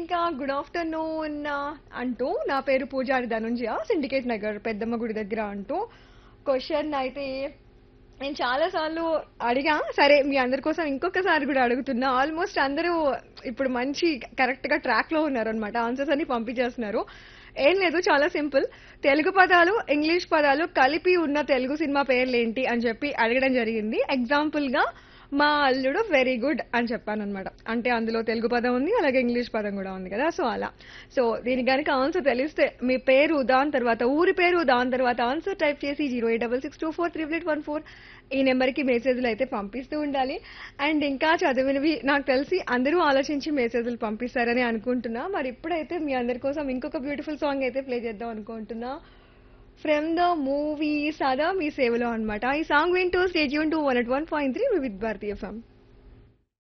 ఇంకా good afternoon అంటూ నా పేరు పూజారి ధనుంజయ సిండికేట్ నగర్ పెద్దమ్మ గుడి దగ్గర అంటూ క్వశ్చన్ అయితే నేను చాలా సార్లు అడిగా సరే మీ అందరి కోసం ఇంకొకసారి కూడా అడుగుతున్నా ఆల్మోస్ట్ అందరూ ఇప్పుడు మంచి కరెక్ట్ గా ట్రాక్ లో ఉన్నారు అనమాట ఆన్సర్స్ అన్ని పంపించేస్తున్నారు ఏం లేదు చాలా సింపుల్ తెలుగు పదాలు ఇంగ్లీష్ పదాలు కలిపి ఉన్న తెలుగు సినిమా పేర్లు ఏంటి అని చెప్పి అడగడం జరిగింది ఎగ్జాంపుల్ గా మా అల్లుడు వెరీ గుడ్ అని చెప్పాను అనమాట అంటే అందులో తెలుగు పదం ఉంది అలాగే ఇంగ్లీష్ పదం కూడా ఉంది కదా సో అలా సో దీనికి కనుక ఆన్సర్ తెలిస్తే మీ పేరు దాని తర్వాత ఊరి పేరు దాని తర్వాత ఆన్సర్ టైప్ చేసి zero eight double six two four three eight one four ఈ నెంబర్కి మెసేజ్లు అయితే పంపిస్తూ ఉండాలి అండ్ ఇంకా చదివినవి నాకు తెలిసి అందరూ ఆలోచించి మెసేజ్లు పంపిస్తారని అనుకుంటున్నా మరి ఇప్పుడైతే మీ అందరి కోసం ఇంకొక బ్యూటిఫుల్ సాంగ్ అయితే ప్లే చేద్దాం అనుకుంటున్నా ఫ్రమ్ ద మూవీ సదా మీ సేవలో అన్నమాట ఈ సాంగ్ వింటూ stage two one at one point three with భారతీయ ఫమ్